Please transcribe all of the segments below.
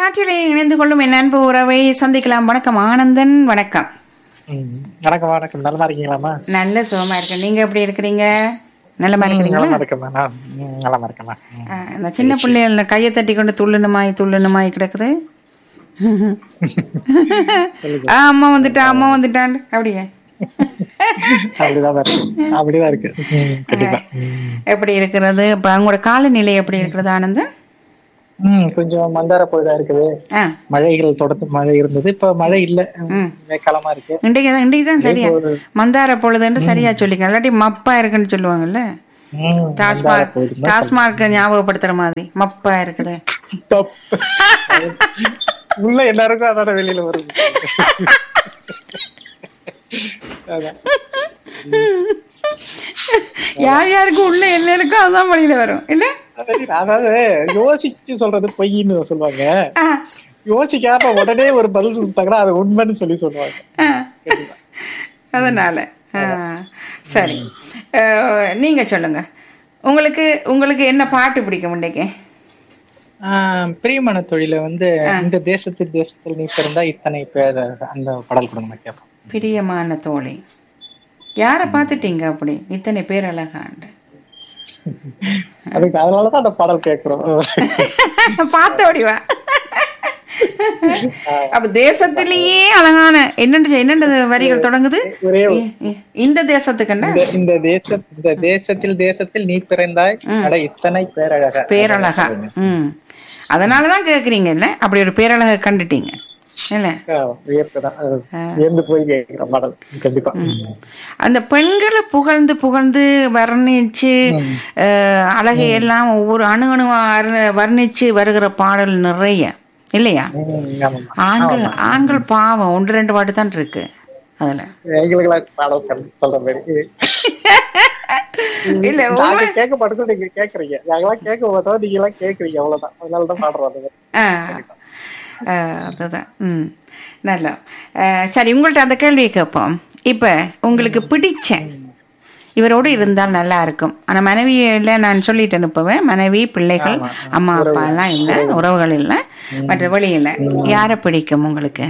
காற்றிலே இணைந்து கொள்ளும் என் அன்பு உறவை சந்திக்கலாம் வணக்கம் ஆனந்தன் வணக்கம் ம். வணக்கம் வணக்கம் நலமா இருக்கீங்களாம்மா நல்ல சுகமா இருக்கேன் நீங்க எப்படி இருக்கிறீங்க நல்லமா இருக்கிறீங்களா நலமா இருக்கேம்மா நான் ம், நலமா இருக்கேம்மா ம். ஆ, இந்த சின்ன பிள்ளைகள கையை தட்டி கொண்டு துள்ளுனுமாய் துள்ளுனுமாய் கிடக்குது ஆ, அம்மா வந்துட்டா அம்மா வந்துட்டான் அப்படியே அப்படிதான் இருக்கு அப்படிதான் இருக்கு ம், கண்டிப்பா ம். எப்படி இருக்கிறது இப்ப அவங்களோட காலநிலை எப்படி இருக்கிறது ஆனந்தன் ம் கொஞ்சம் மந்தார பொழுதா இருக்குது ஆ மழைகள் தொடர்ந்து மழை இருந்தது இப்ப மழை இல்ல ம். மேக்காலமா இருக்கு இன்றைக்கு தான் இன்றைக்கு தான் சரியா மந்தார பொழுதுன்னு சரியா சொல்லிக்க இல்லாட்டி மப்பா இருக்குன்னு சொல்லுவாங்கல்ல ம், டாஸ்மாக் மந்தார பொழுதுன்னா டாஸ்மார்க் ஞாபகப்படுத்துற மாதிரி மப்பா இருக்குது தப்பு. உள்ள எல்லாருக்கும் அதோட வெளியில வருது அதான். யார் யாருக்கு உள்ள என்ன இருக்கோ அதான் வழியில வரும் இல்ல அதாவது யோசிச்சு சொல்றது பொய்ன்னு சொல்லுவாங்க ஆ, யோசிக்காம உடனே ஒரு பதில் சொல்லிட்டாங்கன்னா அது உண்மைன்னு சொல்லி சொல்லுவாங்க ஆ. அதனால ஆ, சரி அஹ், நீங்க சொல்லுங்க உங்களுக்கு உங்களுக்கு என்ன பாட்டு பிடிக்கும் இன்றைக்கு ஆஹ் பிரியமான தொழில வந்து இந்த தேசத்தில் தேசத்தில் நீ பிறந்தா இத்தனை பேர் அந்த பாடல் கொடுங்க கேட்போம் பிரியமான தோழி யாரை பார்த்துட்டீங்க அப்படி இத்தனை பேர் அழகாண்டு அதுக்கு அதனாலதான் அந்த பாடல் கேட்கிறோம் பார்த்த வடிவா அப்ப தேசத்திலேயே அழகான என்னென்று என்னென்ன வரிகள் தொடங்குது ஒரே இ- இ- இந்த தேசத்துக்குன்னா இந்த இந்த தேச இந்த தேசத்தில் தேசத்தில் நீ பிறந்தாய் அட இத்தனை பேரழக பேரழகா ம் அதனாலதான் கேக்குறீங்க இல்ல அப்படி ஒரு பேரழக கண்டுட்டீங்க இல்ல வியப்புதான் அது வியந்து போய் கேட்கிற பாடல் கண்டிப்பா அந்த பெண்களை புகழ்ந்து புகழ்ந்து வர்ணிச்சு அஹ், அழகை எல்லாம் ஒவ்வொரு அணு அணுவா வர்ண- வர்ணிச்சு வருகிற பாடல் நிறைய இல்லையா ம், ஆமாம்மா. ஆண்கள் ஆண்கள் பாவம் ஒன்று ரெண்டு பாட்டு தான் இருக்கு அதுல எங்களுக்கெல்லாம் பாடல் கண்டு சொல்ற மாதிரி இல்ல நாங்க கேட்க மாட்டோம் நீங்க கேக்குறீங்க நாங்கெல்லாம் கேட்க மாட்டோம் நீங்க எல்லாம் கேக்குறீங்க அவ்வளவுதான் அதனாலதான் பாடுறோம் அந்த மாதிரி. ஆ, ஆ, அதுதான் ம் நல்லா ஆ, சரி உங்கள்ட்ட அந்த கேள்வியை கேட்போம் இப்போ உங்களுக்கு பிடிச்ச இவரோடு இருந்தால் நல்லா இருக்கும் ஆனா மனைவி இல்லை நான் சொல்லிட்டு அனுப்புவேன் மனைவி பிள்ளைகள் அம்மா அப்பா எல்லாம் இல்லை உறவுகள் இல்லை மற்ற வழி இல்லை யாரை பிடிக்கும் உங்களுக்கு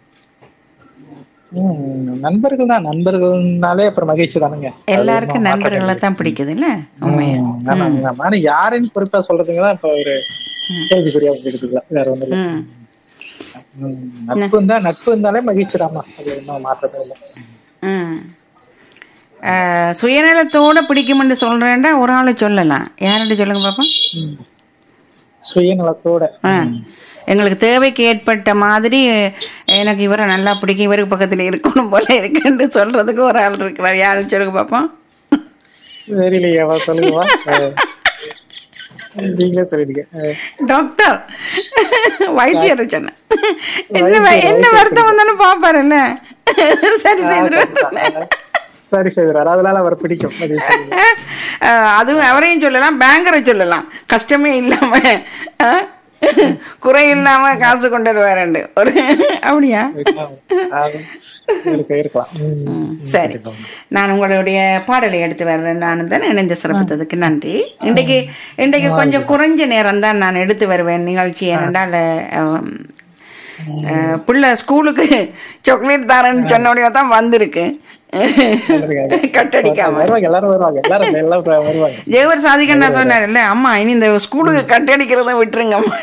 ம், நண்பர்கள் தான் நண்பர்கள்னாலே அப்புறம் மகிழ்ச்சி தானுங்க எல்லாருக்கும் நண்பர்களை தான் பிடிக்குது இல்ல உண்மையா ம், ஆமா, ஆமா. ஆனா யாருன்னு குறிப்பா சொல்றதுங்களா இப்ப ஒரு கேள்விக்குறியா எடுத்துக்கலாம் வேற ஒண்ணும் இல்ல ம் ம், நட்பு இருந்தா நட்பு இருந்தாலே மகிழ்ச்சி தாமா அது ஒன்றும் மாற்றமே இல்லை ம் ஆ, சுயநலத்தோட பிடிக்கும்னு சொல்றேன்டா ஒரு ஆளை சொல்லலாம் யார்கிட்ட சொல்லுங்க பாப்போம் ம். சுயநலத்தோட ஆ. எங்களுக்கு தேவைக்கு ஏற்பட்ட மாதிரி எனக்கு இவரை நல்லா பிடிக்கும் இவருக்கு பக்கத்துல இருக்கணும் போல இருக்குன்னு சொல்றதுக்கு ஒரு ஆள் இருக்கிறார் யாரும் சொல்லுங்க பாப்போம் தெரியலையாவா சொல்லுங்கவா அஹ். நீங்களே சொல்லிடுங்க அஹ். டாக்டர் வைத்தியர் சொன்னேன் என்ன வ- என்ன வருத்தம் வந்தாலும் பாப்பாருல்ல சரி செய்திருவாரு சரி செய்கிறார் அதனால அவர் பிடிக்கும் அது சொல்லுங்க. அஹ், அதுவும் அவரையும் சொல்லலாம் பேங்கரை சொல்லலாம் கஷ்டமே இல்லாம அஹ், குறை இல்லாம காசு கொண்டு வருவாருண்டு ஒரு அப்படியா அது இருக்கு, இருக்கலாம் ம். ம், சரி நான் உங்களுடைய பாடலை எடுத்து வர்றேன் நான் தான் இணைந்து சிறப்பித்ததுக்கு நன்றி இன்றைக்கு இன்றைக்கு கொஞ்சம் குறைஞ்ச நேரம் தான் நான் எடுத்து வருவேன் நிகழ்ச்சி ஏனென்றால் அஹ், அஹ், பிள்ளை ஸ்கூலுக்கு சாக்லேட் தரேன்னு சொன்ன உடனே தான் வந்திருக்கு கட்டடிக்காம வருவாங்க எல்லாரும் வருவாங்க எல்லாரும் எல்லாம் வருவாங்க ஜெயவர் சாதிக்கன் நான் சொன்னார்ல அம்மா இனி இந்த ஸ்கூலுக்கு கட்டடிக்கிறத விட்டுருங்கம்மா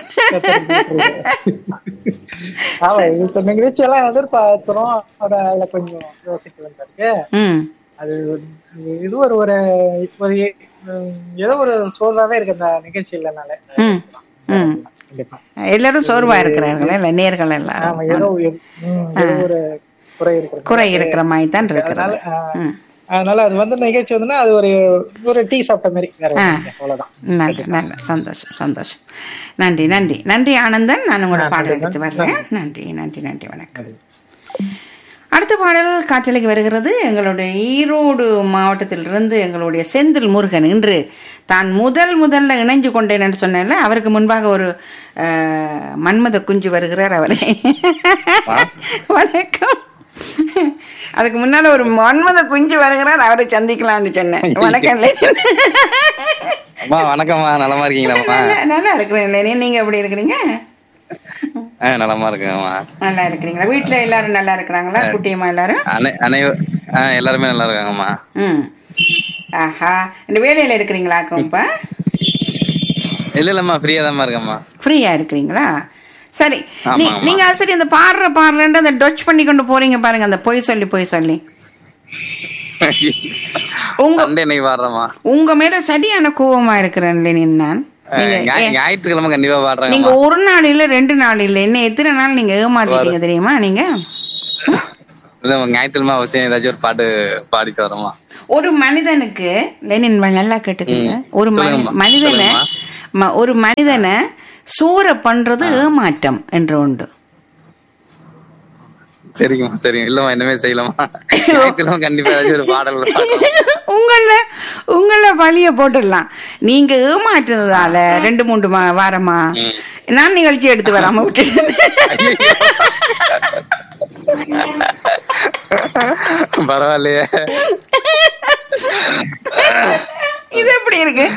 ஆமா இது இப்ப நிகழ்ச்சி எல்லாம் எதிர்பார்க்கிறோம் ஆனா அதுல கொஞ்சம் யோசிக்க வேண்டியிருக்கு ம் அது இது ஒரு ஒரு ஒரு உம், ஏதோ ஒரு சோர்வாவே இருக்கு அந்த நிகழ்ச்சி இல்லைனால ம் ம் கண்டிப்பா எல்லாரும் சோர்வா இருக்கிறார்கள் இல்ல நேர்கள் எல்லாம் ஆமா ஏதோ ஒரு- உம், ஏதோ ஒரு குறை இருக்கு குறை இருக்கிற மாதிரி தான் இருக்கிறது ம் அதனால அது வந்து நிகழ்ச்சி வந்துன்னா அது ஒரு ஒரு டீ சாப்பிட்ட மாதிரி வேற ஒண்ணும் இல்ல. அவ்வளவுதான் நல்ல நல்ல சந்தோஷம் சந்தோஷம் நன்றி நன்றி நன்றி ஆனந்தன் நான் உங்களோட பாடல் எடுத்து வர்றேன் நன்றி நன்றி நன்றி வணக்கம் அடுத்த பாடல் காற்றலைக்கு வருகிறது எங்களுடைய ஈரோடு மாவட்டத்திலிருந்து எங்களுடைய செந்தில் முருகன் இன்று தான் முதல் முதல்ல இணைஞ்சு கொண்டேன் என்று சொன்னேன்ல அவருக்கு முன்பாக ஒரு அஹ், மன்மத குஞ்சு வருகிறார் அவரே வணக்கம் அதுக்கு முன்னால ஒரு மன்மத குஞ்சு வருகிறார் அவரை சந்திக்கலாம்னு சொன்னேன் வணக்கம் அம்மா வணக்கம்மா நலமா இருக்கீங்களாம்மா நல்லா- நல்லா இருக்கிறேன் இல்லையா நீங்க எப்படி இருக்கிறீங்க ஆ நலமா இருக்குங்கம்மா நல்லா இருக்கிறீங்களா வீட்டுல எல்லாரும் நல்லா இருக்கிறாங்களா குட்டியம்மா எல்லாரும் அனை அனைவ ஆ எல்லாருமே நல்லா இருக்காங்கம்மா ம் ஆஹா இந்த வேலையில இருக்கிறீங்களாக்கும் இப்ப இல்ல இல்லம்மா ஃப்ரீயா தான்மா இருக்கம்மா ஃப்ரீயா இருக்கிறீங்களா சரி ஆமா, நீ ஆமா. நீங்க சரி அந்த பாடுற பாடுறேன்ட்டு அந்த டொச் பண்ணி கொண்டு போறீங்க பாருங்க அந்த பொய் சொல்லி பொய் சொல்லி உங்க சண்டே இன்னைக்கு பாடுறேம்மா உங்க மேல சரியான கோவமா இருக்கிறேன் லெனின் நான் நீங்க ஏ- ஞாயிற்றுக்கிழமை கண்டிப்பா நீங்க பாடுறாங்கம்மா ஒரு நாள் இல்ல ரெண்டு நாள் இல்ல என்ன எத்தனை நாள் நீங்க ஏமாத்திட்டீங்க தெரியுமா நீங்க இல்ல ஞாயிற்றுக்கிழமை அவசியம் ஏதாச்சும் ஒரு பாட்டு பாடிட்டு வரோமா ஒரு மனிதனுக்கு லெனின் வ- நல்லா கேட்டுக்கோங்க ஒரு மனி- சொல்லுங்கம்மா. மனிதனை ம- ஒரு மனிதனை சூற பண்றது ஏமாற்றம் என்று உண்டு சரிங்கம்மா சரிங்க இல்லம்மா இனிமே செய்யலாமா ஞாயிற்றுக்கிழமை கண்டிப்பா ஏதாச்சும் ஒரு பாடல் பாடுறோம். உங்கள உங்கள பழிய போட்டுடலாம் நீங்க ஏமாற்றுறதால ரெண்டு மூன்று மா- வாரமா ம். நான் நிகழ்ச்சி எடுத்து வராம விட்டுட்டேன் பரவாயில்லையே இது எப்படி இருக்கு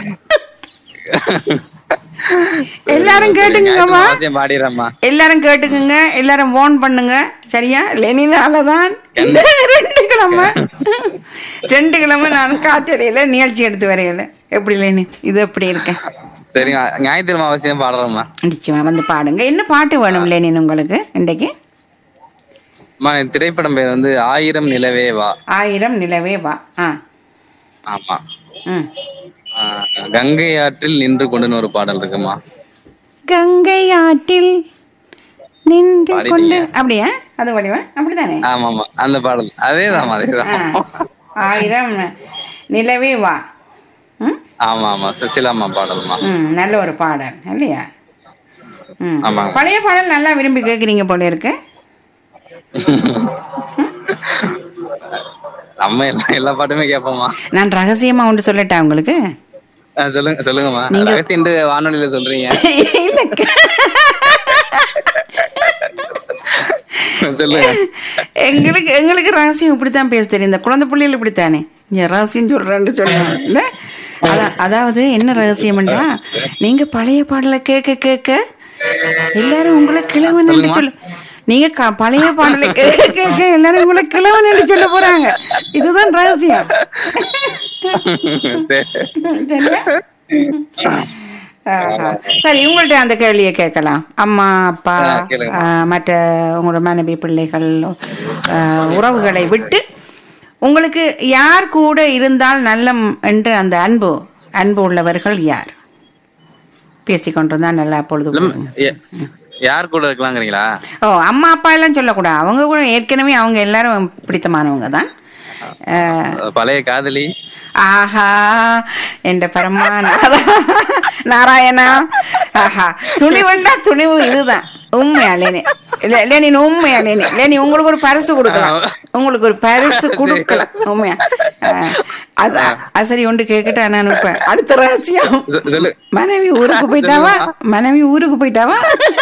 எல்லாரும் கேட்டுங்கம்மா ஞாயிற்றுக்கிழமை அவசியம் பாடிடுறேம்மா எல்லாரும் கேட்டுக்குங்க எல்லாரும் போன் பண்ணுங்க சரியா லெனினாலதான் இந்த ரெண்டு கிழமை ரெண்டு கிழமை நான் காத்தடையில நிகழ்ச்சி எடுத்து வரையில எப்படி லெனி இது எப்படி இருக்கேன் சரிங்க ஞாயிற்றுக்கிழமை அவசியம் பாடுறோம்மா நிச்சயமா வந்து பாடுங்க என்ன பாட்டு வேணும் லெனின் உங்களுக்கு இன்றைக்கு அம்மா இந்த திரைப்படம் பேர் வந்து ஆயிரம் நிலவே வா ஆயிரம் நிலவே வா ஆ ஆமா ம் ஆ, கங்கை ஆற்றில் நின்று கொண்டுன்னு ஒரு பாடல் இருக்குமா கங்கை ஆற்றில் நின்று பாடிட்டீங்க. கொண்டு அப்படியா அது வடிவா அப்படிதானே ஆமா ஆமா அந்த பாடல் அதேதான் ஆ, அதேதான் ஆயிரம் நிலவே வா ம் ஆமா ஆமா சுசிலாம்மா பாடல்மா ம் நல்ல ஒரு பாடல் இல்லையா ம் ஆமாங்க. பழைய பாடல் நல்லா விரும்பி கேட்குறீங்க போல இருக்கு நம்ம எல்லா எல்லா பாட்டுமே கேட்போம்மா நான் ரகசியமா ஒன்று சொல்லட்டா உங்களுக்கு ஆ, சொல்லுங்க சொல்லுங்கம்மா நீங்க- ரகசியம் வானொலியில சொல்றீங்க இல்ல சொல்லுங்க எங்களுக்கு எங்களுக்கு ரகசியம் இப்படித்தான் பேச தெரியும் இந்த குழந்தை பிள்ளைகள் இப்படித்தானே இங்க ரகசியம் சொல்றேன்னு சொல்லுவாங்க இல்ல அதான் அதாவது என்ன ரகசியம்டா நீங்க பழைய பாடலை கேட்க கேட்க எல்லாரும் உங்களை கிழவன் என்று சொல்ல நீங்க க- பழைய பாடலை கேட்க கேட்க எல்லாரும் உங்களை கிழவன் என்று சொல்ல போறாங்க இதுதான் ரகசியம் சரியா ஆஹா. சரி உங்கள்ட்ட அந்த கேள்வியை கேட்கலாம் அம்மா அப்பா ஆ, கேளுங்க. ஆ, மற்ற உங்களோட மனைவி பிள்ளைகள் ஆ, உறவுகளை விட்டு உங்களுக்கு யார் கூட இருந்தால் நல்லம் என்று அந்த அன்பு அன்பு உள்ளவர்கள் யார் பேசிக்கொண்டிருந்தா நல்லா பொழுது இல்ல, போகும். ய- யார் கூட இருக்கலாங்கிறீங்களா ஓ அம்மா அப்பா எல்லாம் சொல்லக்கூடாது அவங்க கூட ஏற்கனவே அவங்க எல்லாரும் பிடித்தமானவங்க தான் ஆ, பழைய காதலி ஆஹா என்ற பரமாநாதா நாராயணா ஆஹா துணிவுண்டா துணிவு இதுதான் உண்மையா லேனி இல்ல, லேனின் உண்மையா லேனி லேனி உங்களுக்கு ஒரு பரிசு கொடுக்கலாம் உங்களுக்கு ஒரு பரிசு கொடுக்கலாம் உண்மையா ஆ, அது அது சரி ஒன்று கேட்கட்டா நான் இப்ப அடுத்த ரகசியம் சொ- சொல்லு மனைவி ஊருக்கு போயிட்டாவா மனைவி ஊருக்கு போயிட்டாவா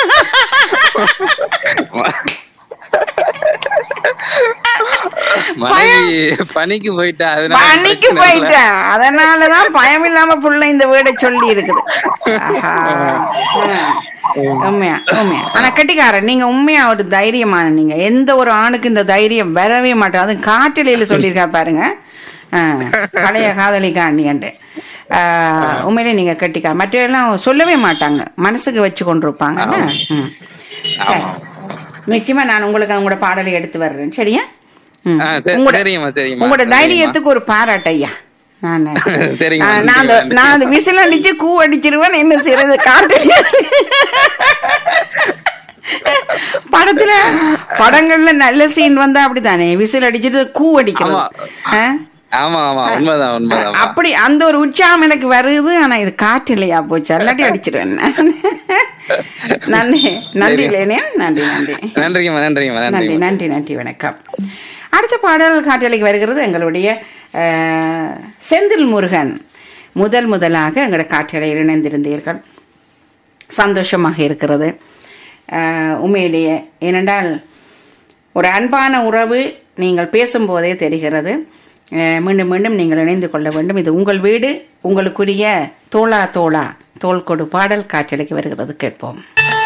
மனைவி பணிக்கு போயிட்டா அதனால பணிக்கு பிரச்சனை இல்ல. போயிட்டேன் அதனாலதான் பயம் இல்லாம புள்ள இந்த வீட சொல்லி இருக்குது ஆஹா. உண்மையா உண்மையா ஆனா கெட்டிக்காரன் நீங்க உண்மையா ஒரு தைரியமான நீங்க எந்த ஒரு ஆணுக்கு இந்த தைரியம் வரவே மாட்டோம் அது காட்டிலையில சொல்லியிருக்கா பாருங்க ஆ, பழைய காதலிக்காண்டியன்ட்டு ஆஹ், உண்மையிலே நீங்க கெட்டிக்கார மற்றவெல்லாம் சொல்லவே மாட்டாங்க மனசுக்கு வச்சு கொண்டிருப்பாங்க ம். சரி நிச்சயமா நான் உங்களுக்கு அவங்களோட பாடலை எடுத்து வர்றேன் சரியா ம். ஆ, சரி- உங்களோட- சரிங்கம்மா, சரிங்கம்மா. உங்களோட சரிங்கம்மா. தைரியத்துக்கு ஒரு பாராட்டு ஐயா நான் சரிங்கம்மா, ஆ, நான் அந்த- நன்றி. நான் அந்த விசில் அடிச்சு கூ அடிச்சிருவேன் என்ன செய்யறது காட்டு படத்துல படங்கள்ல நல்ல சீன் வந்தா அப்படித்தானே விசில் அடிச்சிட்டு கூ அடிக்கிறது ஆ? ஆமா ஆமா உண்மைதான் உண்மைதான் அப்படி அந்த ஒரு உற்சாகம் எனக்கு வருது ஆனா இது காற்று இல்லையா போச்சு அல்லாட்டி அடிச்சிருவேன் நான். நன்றி நன்றி லேனேன் நன்றி நன்றி நன்றிங்கம்மா நன்றிங்கம்மா நன்றி நன்றிங்கம்மா நன்றி நன்றி வணக்கம் அடுத்த பாடல் காற்றலைக்கு வருகிறது எங்களுடைய அஹ், செந்தில் முருகன் முதல் முதலாக எங்களோட காற்றலையில் இணைந்திருந்தீர்கள் சந்தோஷமாக இருக்கிறது அஹ், உண்மையிலேயே ஏனென்றால் ஒரு அன்பான உறவு நீங்கள் பேசும்போதே தெரிகிறது அஹ், மீண்டும் மீண்டும் நீங்கள் இணைந்து கொள்ள வேண்டும் இது உங்கள் வீடு உங்களுக்குரிய தோளா தோளா தோள் கொடு பாடல் காற்றலைக்கு வருகிறது கேட்போம்